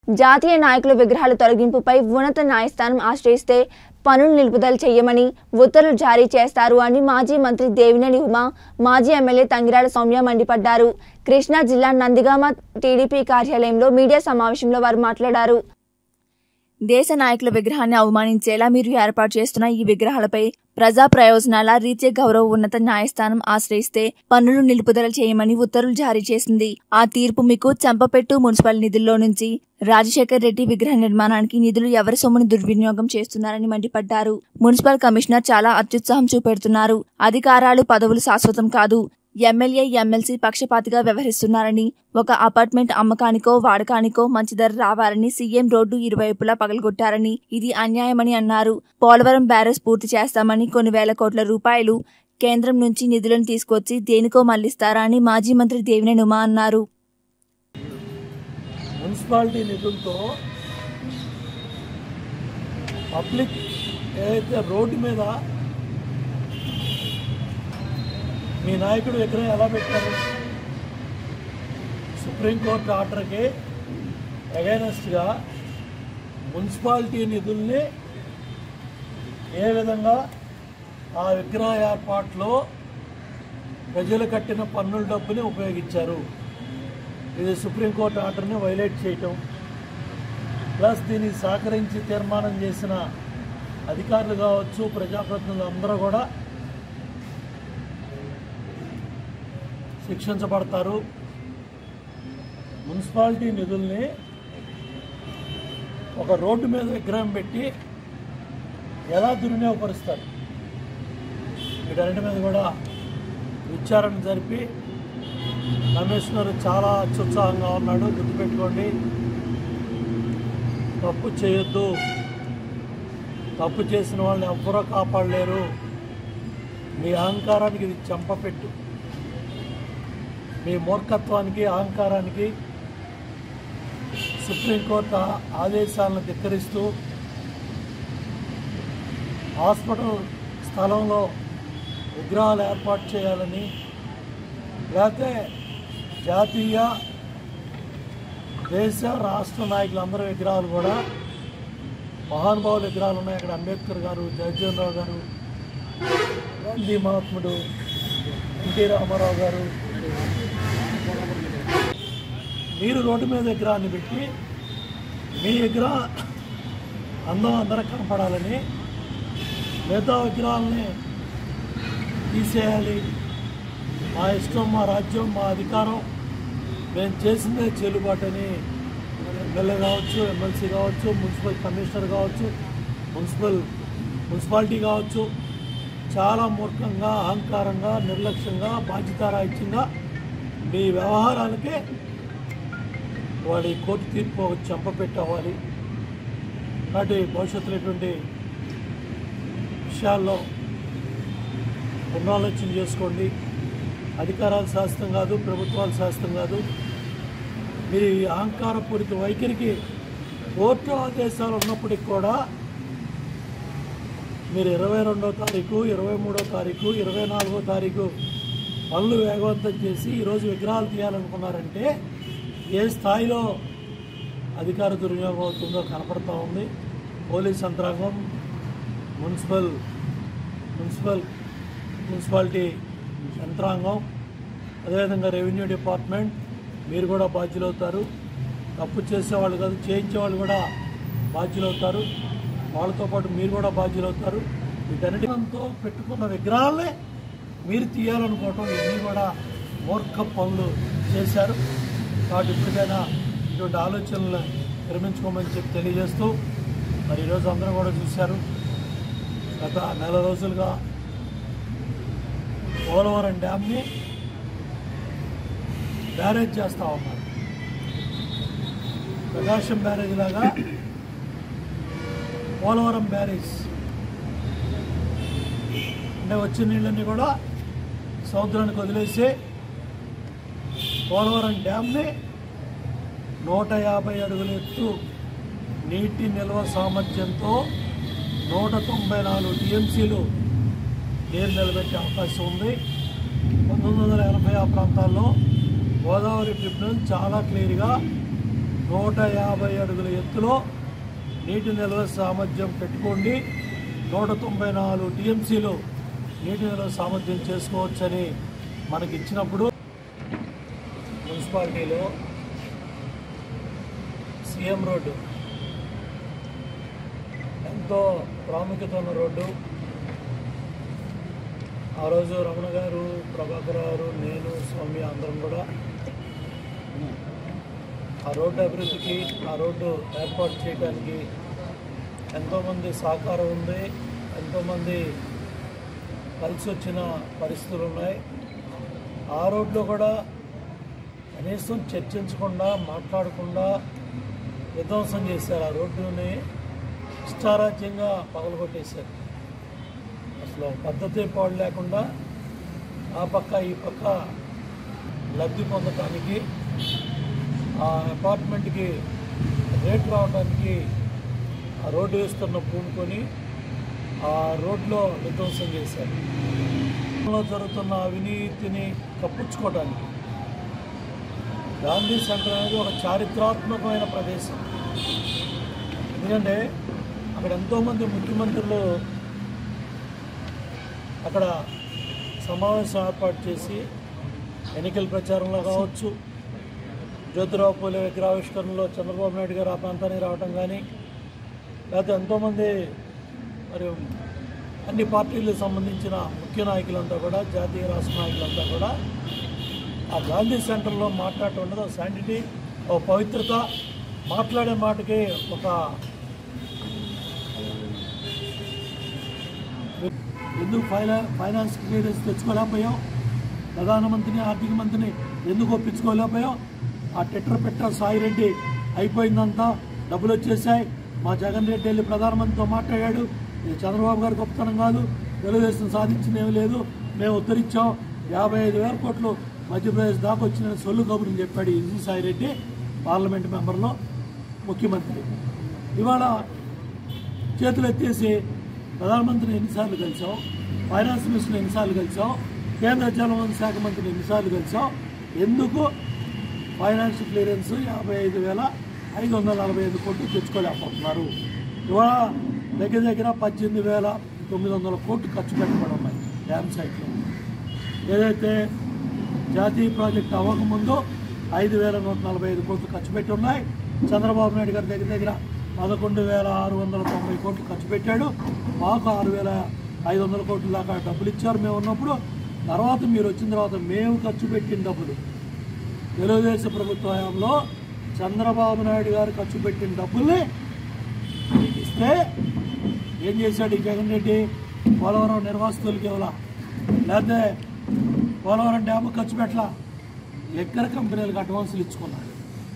జాతీయ నాయకుల విగ్రహాల తొలగింపుపై ఉన్నత న్యాయస్థానం ఆశ్రయిస్తే పనులు నిలుపుదల చేయమని ఉత్తర్వులు జారీ చేస్తారు అని మాజీ మంత్రి దేవినేని ఉమా మాజీ ఎమ్మెల్యే తంగిరాల సౌమ్య మండిపడ్డారు కృష్ణా జిల్లా నందిగామ టీడీపీ కార్యాలయంలో మీడియా సమావేశంలో వారు మాట్లాడారు దేశ నాయకుల విగ్రహాన్ని అవమానించేలా మీరు ఏర్పాటు చేస్తున్న ఈ విగ్రహాలపై ప్రజా ప్రయోజనాల రీత్యా గౌరవ ఉన్నత న్యాయస్థానం ఆశ్రయిస్తే పన్నులు నిలుపుదల చేయమని ఉత్తర్వులు జారీ చేసింది ఆ తీర్పు మీకు చంపపెట్టు మున్సిపల్ నిధుల్లో నుంచి రాజశేఖర్ రెడ్డి విగ్రహ నిర్మాణానికి నిధులు ఎవరి సొమ్మును దుర్వినియోగం చేస్తున్నారని మండిపడ్డారు మున్సిపల్ కమిషనర్ చాలా అత్యుత్సాహం చూపెడుతున్నారు అధికారాలు పదవులు శాశ్వతం కాదు ఎమ్మెల్యే ఎమ్మెల్సీ పక్షపాతిగా వ్యవహరిస్తున్నారని ఒక అపార్ట్మెంట్ అమ్మకానికో వాడకానికో మంచి ధర రావాలని సీఎం రోడ్డు ఇరువైపులా పగలగొట్టారని ఇది అన్యాయమని అన్నారు పోలవరం బ్యారేజ్ పూర్తి చేస్తామని కొన్ని వేల కోట్ల రూపాయలు కేంద్రం నుంచి నిధులను తీసుకొచ్చి దేనికో మళ్లిస్తారా అని మాజీ మంత్రి దేవినేని ఉమా అన్నారు మున్సిపాలిటీ నిధులతో పబ్లిక్ ఏదైతే రోడ్డు మీద మీ నాయకుడు విగ్రహం ఎలా పెట్టారు సుప్రీంకోర్టు ఆర్డర్కి అగైనెస్ట్గా మున్సిపాలిటీ నిధుల్ని ఏ విధంగా ఆ విగ్రహ ఏర్పాట్లో ప్రజలు కట్టిన పన్నుల డబ్బుని ఉపయోగించారు ఇది సుప్రీంకోర్టు ఆర్డర్ని వైలేట్ చేయటం ప్లస్ దీనికి సహకరించి తీర్మానం చేసిన అధికారులు కావచ్చు ప్రజాప్రతినిధులు అందరూ కూడా శిక్షించబడతారు మున్సిపాలిటీ నిధుల్ని ఒక రోడ్డు మీద విగ్రహం పెట్టి ఎలా దుర్వినియోగపరుస్తారు వీటన్నిటి మీద కూడా విచారణ జరిపి కమిషనర్ చాలా అత్యుత్సాహంగా ఉన్నాడు గుర్తుపెట్టుకోండి తప్పు చేయొద్దు తప్పు చేసిన వాళ్ళని ఎవ్వరూ కాపాడలేరు మీ అహంకారానికి ఇది చెంపపెట్టు మీ మూర్ఖత్వానికి అహంకారానికి సుప్రీంకోర్టు ఆ- ఆదేశాలను ధిక్కరిస్తూ హాస్పిటల్ స్థలంలో విగ్రహాలు ఏర్పాటు చేయాలని లేకపోతే జాతీయ దేశ రాష్ట్ర నాయకులందరి విగ్రహాలు కూడా మహానుభావుల విగ్రహాలు ఉన్నాయి అక్కడ అంబేద్కర్ గారు జగజ్జీవన్ రావు గారు గాంధీ మహాత్ముడు ఎన్టీ రామారావు గారు మీరు రోడ్డు మీద విగ్రహాన్ని పెట్టి మీ విగ్రహం అందం అందరికి కనపడాలని మిగతా విగ్రహాలని తీసేయాలి మా ఇష్టం మా రాజ్యం మా అధికారం మేము చేసిందే చెల్లుబాటు అని ఎమ్మెల్యే కావచ్చు ఎమ్మెల్సీ కావచ్చు మున్సిపల్ కమిషనర్ కావచ్చు మున్సిపల్ మున్సిపాలిటీ కావచ్చు చాలా మూర్ఖంగా అహంకారంగా నిర్లక్ష్యంగా బాధ్యతారాహిత్యంగా మీ వ్యవహారాలకే వాడి కోర్టు తీర్పు ఒక చెంపపెట్టి అవ్వాలి కాబట్టి భవిష్యత్తులో ఇటువంటి విషయాల్లో పునరాలోచన చేసుకోండి అధికారాలు శాస్త్రం కాదు ప్రభుత్వాలు శాస్త్రం కాదు మీరు ఈ అహంకారపూరిత వైఖరికి కోర్టు ఆదేశాలు ఉన్నప్పటికి కూడా మీరు ఇరవై రెండో తారీఖు ఇరవై మూడో తారీఖు ఇరవై నాలుగో తారీఖు పనులు వేగవంతం చేసి ఈరోజు విగ్రహాలు తీయాలనుకున్నారంటే ఏ స్థాయిలో అధికార దుర్వినియోగం అవుతుందో కనపడతా ఉంది పోలీస్ యంత్రాంగం మున్సిపల్ మున్సిపల్ మున్సిపాలిటీ యంత్రాంగం అదేవిధంగా రెవెన్యూ డిపార్ట్మెంట్ మీరు కూడా బాధ్యులు అవుతారు తప్పు చేసేవాళ్ళు కాదు చేయించేవాళ్ళు కూడా బాధ్యులు అవుతారు వాళ్ళతో పాటు మీరు కూడా బాధ్యులు అవుతారు వీటన్నిటితో పెట్టుకున్న విగ్రహాలనే మీరు తీయాలనుకోవటం ఇవన్నీ కూడా మూర్ఖ పనులు చేశారు కాబట్టి ఇప్పటికైనా ఇటువంటి ఆలోచనలు విరమించుకోమని చెప్పి తెలియజేస్తూ మరి ఈరోజు అందరూ కూడా చూశారు గత నెల రోజులుగా పోలవరం డ్యామ్ని బ్యారేజ్ చేస్తా ఉన్నారు ప్రకాశం బ్యారేజ్ లాగా పోలవరం బ్యారేజ్ అంటే వచ్చిన నీళ్ళన్నీ కూడా సముద్రానికి వదిలేసి పోలవరం డ్యామ్ని నూట యాభై అడుగుల ఎత్తు నీటి నిల్వ సామర్థ్యంతో నూట తొంభై నాలుగు టీఎంసీలు నీరు నిలబెట్టే అవకాశం ఉంది పంతొమ్మిది వందల ఎనభై ఆ ప్రాంతాల్లో గోదావరి ట్రిబ్యునల్ చాలా క్లియర్గా నూట యాభై అడుగుల ఎత్తులో నీటి నిల్వ సామర్థ్యం పెట్టుకోండి నూట తొంభై నాలుగు టీఎంసీలు నీటి నిల్వ సామర్థ్యం చేసుకోవచ్చని మనకి ఇచ్చినప్పుడు మున్సిపాలిటీలో సీఎం రోడ్డు ఎంతో ప్రాముఖ్యత ఉన్న రోడ్డు ఆ రోజు రమణ గారు ప్రభాకర్ గారు నేను స్వామి అందరం కూడా ఆ రోడ్డు అభివృద్ధికి ఆ రోడ్డు ఏర్పాటు చేయడానికి ఎంతోమంది సహకారం ఉంది ఎంతోమంది కలిసి వచ్చిన పరిస్థితులు ఉన్నాయి ఆ రోడ్లో కూడా కనీసం చర్చించకుండా మాట్లాడకుండా విధ్వంసం చేశారు ఆ రోడ్డుని ఇష్టారాజ్యంగా పగలగొట్టేశారు అసలు పద్ధతి పాడు లేకుండా ఆ పక్క ఈ పక్క లబ్ధి పొందటానికి ఆ అపార్ట్మెంట్కి రేట్ రావడానికి ఆ రోడ్డు వేస్తున్న పూనుకొని ఆ రోడ్లో విధ్వంసం చేశారు లో జరుగుతున్న అవినీతిని కప్పించుకోవడానికి గాంధీ సెంటర్ అనేది ఒక చారిత్రాత్మకమైన ప్రదేశం ఎందుకంటే అక్కడ ఎంతోమంది ముఖ్యమంత్రులు అక్కడ సమావేశం ఏర్పాటు చేసి ఎన్నికల ప్రచారంలో కావచ్చు జ్యోతిరావు పూలే విగ్రహావిష్కరణలో చంద్రబాబు నాయుడు గారు ఆ ప్రాంతానికి రావటం కానీ లేకపోతే ఎంతోమంది మరి అన్ని పార్టీలకు సంబంధించిన ముఖ్య నాయకులంతా కూడా జాతీయ రాష్ట్ర నాయకులంతా కూడా ఆ గాంధీ సెంటర్లో మాట్లాడటం ఉండదు ఒక శాంటిటీ ఒక పవిత్రత మాట్లాడే మాటకి ఒక ఎందుకు ఫైనా ఫైనాన్స్ క్లియరెన్స్ తెచ్చుకోలేకపోయాం ప్రధానమంత్రిని ఆర్థిక మంత్రిని ఎందుకు ఒప్పించుకోలేకపోయాం ఆ టెట్ర పెట్ట సాయి రెడ్డి అయిపోయిందంతా డబ్బులు వచ్చేసాయి మా జగన్ రెడ్డి వెళ్ళి ప్రధానమంత్రితో మాట్లాడాడు ఇది చంద్రబాబు గారి గొప్పతనం కాదు తెలుగుదేశం సాధించింది ఏమీ లేదు మేము ఉత్తరించాం యాభై ఐదు వేల కోట్లు మధ్యప్రదేశ్ దాకా వచ్చిన సొల్లు కబుర్ని చెప్పాడు ఈ సాయి రెడ్డి పార్లమెంట్ మెంబర్లో ముఖ్యమంత్రి ఇవాళ చేతులు ఎత్తేసి ప్రధానమంత్రిని ఎన్నిసార్లు కలిసాం ఫైనాన్స్ మినిస్టర్ని ఎన్నిసార్లు కలిసాం కేంద్ర జలవనరుల శాఖ మంత్రిని ఎన్నిసార్లు కలిసాం ఎందుకు ఫైనాన్స్ క్లియరెన్స్ యాభై ఐదు వేల ఐదు వందల నలభై ఐదు కోట్లు తెచ్చుకోలేకపోతున్నారు ఇవాళ దగ్గర దగ్గర పద్దెనిమిది వేల తొమ్మిది వందల కోట్లు ఖర్చు పెట్టబడి ఉన్నాయి డ్యామ్ సైట్లో ఏదైతే జాతీయ ప్రాజెక్ట్ అవ్వకముందు ఐదు వేల నూట నలభై ఐదు కోట్లు ఖర్చు పెట్టి ఉన్నాయి చంద్రబాబు నాయుడు గారి దగ్గర దగ్గర పదకొండు వేల ఆరు వందల తొంభై కోట్లు ఖర్చు పెట్టాడు మాకు ఆరు వేల ఐదు వందల కోట్ల దాకా డబ్బులు ఇచ్చారు మేము ఉన్నప్పుడు తర్వాత మీరు వచ్చిన తర్వాత మేము ఖర్చు పెట్టిన డబ్బులు తెలుగుదేశం ప్రభుత్వ హయాంలో చంద్రబాబు నాయుడు గారు ఖర్చు పెట్టిన డబ్బుల్ని మీకు ఇస్తే ఏం చేశాడు ఈ జగన్ రెడ్డి పోలవరం నిర్వాసితులకి ఇవ్వాల లేకపోతే పోలవరం డ్యామ్ ఖర్చు పెట్టలా లెక్కర కంపెనీలకు అడ్వాన్సులు ఇచ్చుకున్నాడు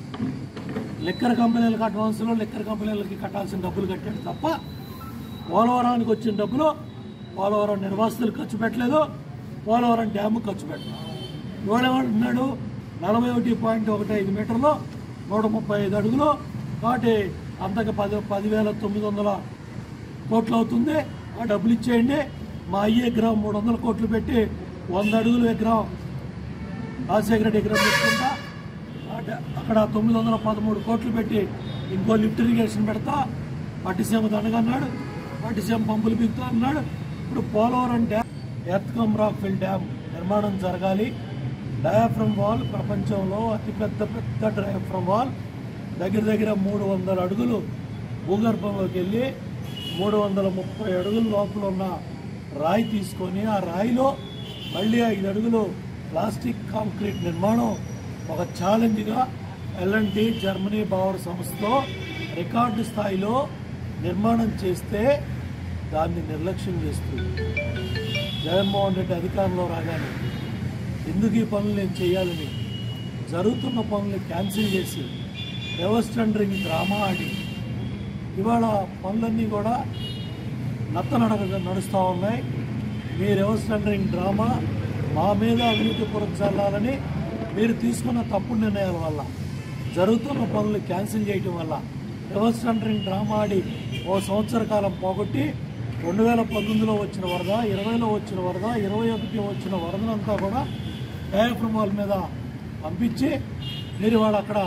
లెక్కర కంపెనీలకు అడ్వాన్సులు లెక్కర కంపెనీలకి కట్టాల్సిన డబ్బులు కట్టాడు తప్ప పోలవరానికి వచ్చిన డబ్బులు పోలవరం నిర్వాసితులు ఖర్చు పెట్టలేదు పోలవరం డ్యాము ఖర్చు పెట్టలేదు ఇవాళేమంటున్నాడు నలభై ఒకటి పాయింట్ ఒకటి ఐదు మీటర్లు నూట ముప్పై ఐదు అడుగులు కాబట్టి అంతకు పది పదివేల తొమ్మిది వందల కోట్లు అవుతుంది ఆ డబ్బులు ఇచ్చేయండి మా అయ్యే విగ్రహం మూడు వందల కోట్లు పెట్టి వంద అడుగుల విగ్రహం రాజశేఖర రెడ్డి విగ్రహం పెట్టుకుంటా అట- అక్కడ తొమ్మిది వందల పదమూడు కోట్లు పెట్టి ఇంకో లిఫ్ట్ ఇరిగేషన్ పెడతా పట్టిసీమ దండగన్నాడు పట్టిసీమ పంపులు బిగుతా అన్నాడు ఇప్పుడు Polavaram dam earth cum rockfill dam నిర్మాణం జరగాలి డయాఫ్రమ్ వాల్ ప్రపంచంలో అతిపెద్ద పెద్ద డయాఫ్రమ్ వాల్ దగ్గర దగ్గర మూడు వందల అడుగులు భూగర్భంలోకి వెళ్ళి మూడు వందల ముప్పై అడుగుల లోపల ఉన్న రాయి తీసుకొని ఆ రాయిలో మళ్ళీ ఐదు అడుగులు ప్లాస్టిక్ కాంక్రీట్ నిర్మాణం ఒక ఛాలెంజ్గా ఎల్ఎన్టీ జర్మనీ పవర్ సంస్థతో రికార్డు స్థాయిలో నిర్మాణం చేస్తే దాన్ని నిర్లక్ష్యం చేస్తుంది జగన్మోహన్ రెడ్డి అధికారంలో రాగానే ఎందుకు ఈ పనులు నేను చేయాలని జరుగుతున్న పనులు క్యాన్సిల్ చేసి రివర్స్ టెండరింగ్ డ్రామా ఆడి ఇవాళ పనులన్నీ కూడా నత్తనడక నడుస్తూ ఉన్నాయి మీ రివర్స్ టెండరింగ్ డ్రామా మా మీద అవినీతి పురచాలని మీరు తీసుకున్న తప్పుడు నిర్ణయాల వల్ల జరుగుతున్న పనులు క్యాన్సిల్ చేయటం వల్ల రివర్స్ టెండరింగ్ డ్రామా ఆడి ఓ సంవత్సర కాలం పోగొట్టి రెండు వేల పంతొమ్మిదిలో వచ్చిన వరద ఇరవైలో వచ్చిన వరద ఇరవై ఒకటిలో వచ్చిన వరదనంతా కూడా డయాఫ్రమ్ వాల్ మీద పంపించి మీరు వాళ్ళు అక్కడ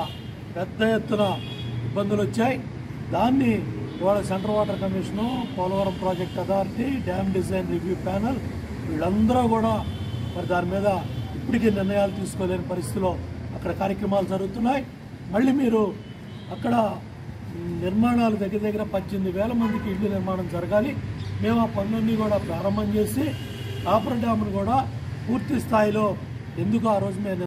పెద్ద ఎత్తున ఇబ్బందులు వచ్చాయి దాన్ని ఇవాళ central water commission Polavaram project authority dam design review panel వీళ్ళందరూ కూడా మరి దాని మీద ఇప్పటికీ నిర్ణయాలు తీసుకోలేని పరిస్థితిలో అక్కడ కార్యక్రమాలు జరుగుతున్నాయి మళ్ళీ మీరు అక్కడ నిర్మాణాలు దగ్గర దగ్గర పద్దెనిమిది వేల మందికి ఇల్లు నిర్మాణం జరగాలి మేము ఆ పనులన్నీ కూడా ప్రారంభం చేసి కాపర్ డ్యామ్ను కూడా పూర్తి స్థాయిలో ఎందుకు ఆ రోజు మేము